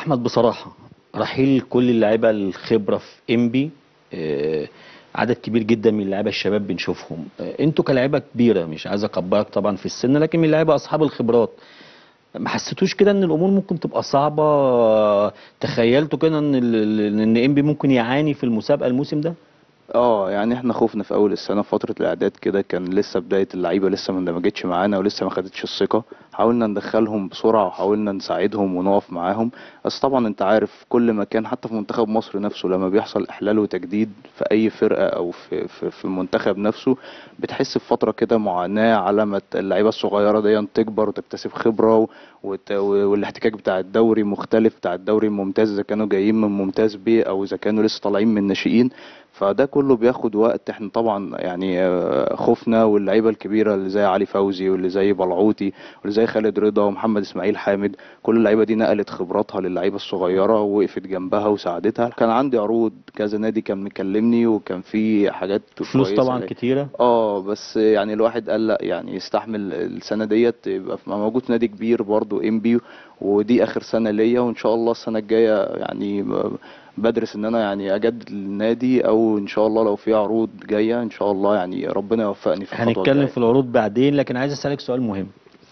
احمد بصراحه رحيل كل اللعيبه الخبره في انبي آه، عدد كبير جدا من اللعيبه الشباب بنشوفهم آه، انتوا كلاعيبه كبيره مش عايز اكبرك طبعا في السن لكن من اللعيبه اصحاب الخبرات ما حسيتوش كده ان الامور ممكن تبقى صعبه آه، تخيلتوا كده ان ال- ال- ان انبي ممكن يعاني في المسابقه الموسم ده اه يعني احنا خوفنا في اول السنه في فتره الاعداد كده كان لسه بدايه اللعيبه لسه ما اندمجتش معانا ولسه ما خدتش الثقه حاولنا ندخلهم بسرعه وحاولنا نساعدهم ونقف معاهم بس طبعا انت عارف كل مكان حتى في منتخب مصر نفسه لما بيحصل احلال وتجديد في اي فرقه او في في, في المنتخب نفسه بتحس بفتره كده معاناه على ما ت- اللعيبه الصغيره دي تكبر وتكتسب خبره و- وت- والاحتكاك بتاع الدوري مختلف بتاع الدوري الممتاز اذا كانوا جايين من ممتاز بيه او اذا كانوا لسه طالعين من ناشئين فده كله بياخد وقت احنا طبعا يعني آه، خوفنا واللعيبه الكبيره اللي زي علي فوزي واللي زي بلعوتي واللي زي خالد رضا ومحمد اسماعيل حامد كل اللعيبه دي نقلت خبراتها للعيبه الصغيره ووقفت جنبها وساعدتها كان عندي عروض كذا نادي كان مكلمني وكان في حاجات فلوس كويسة طبعا ليا. كتيره اه بس يعني الواحد قال لا يعني يستحمل السنه ديت يبقى في- موجود في نادي كبير برضو ام بي ودي اخر سنه ليا وان شاء الله السنه الجايه يعني ب- بدرس ان انا يعني اجدد النادي او ان شاء الله لو في عروض جايه ان شاء الله يعني ربنا يوفقني في الخطوه هنتكلم الجاية. في العروض بعدين لكن عايز اسالك سؤال مهم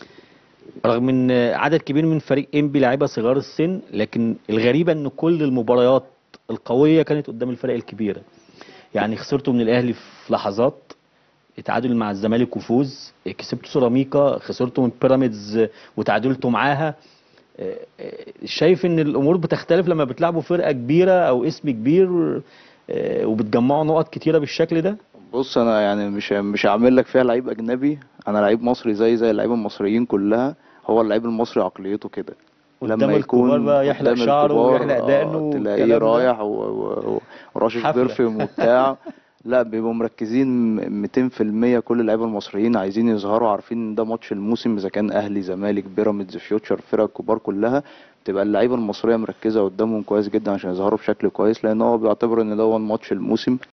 رغم ان عدد كبير من فريق انبي لعيبه صغار السن لكن الغريبه ان كل المباريات القويه كانت قدام الفرق الكبيره يعني خسرتوا من الاهلي في لحظات تعادل مع الزمالك وفوز كسبتوا سيراميكا خسرتوا من بيراميدز وتعادلتوا معاها آه، آه، شايف ان الامور بتختلف لما بتلعبوا فرقه كبيره او اسم كبير آه، وبتجمعوا نقط كتيره بالشكل ده بص انا يعني مش مش هعمل لك فيها لعيب اجنبي انا لعيب مصري زي زي اللعيبه المصريين كلها هو اللعيب المصري عقليته كده قدام الكبار بقى يحلق قدام شعره الكبار، ويحلق دقنه آه، والكلام تلاقيه ده. رايح و- و- و- وراشش حفلة. برفيوم وبتاع لا بيبقوا مركزين 200% كل اللعيبه المصريين عايزين يظهروا عارفين ان ده ماتش الموسم اذا كان اهلي زمالك بيراميدز فيوتشر الفرق الكبار كلها تبقى اللعيبه المصريه مركزه قدامهم كويس جدا عشان يظهروا بشكل كويس لان هو بيعتبر ان ده هو ماتش الموسم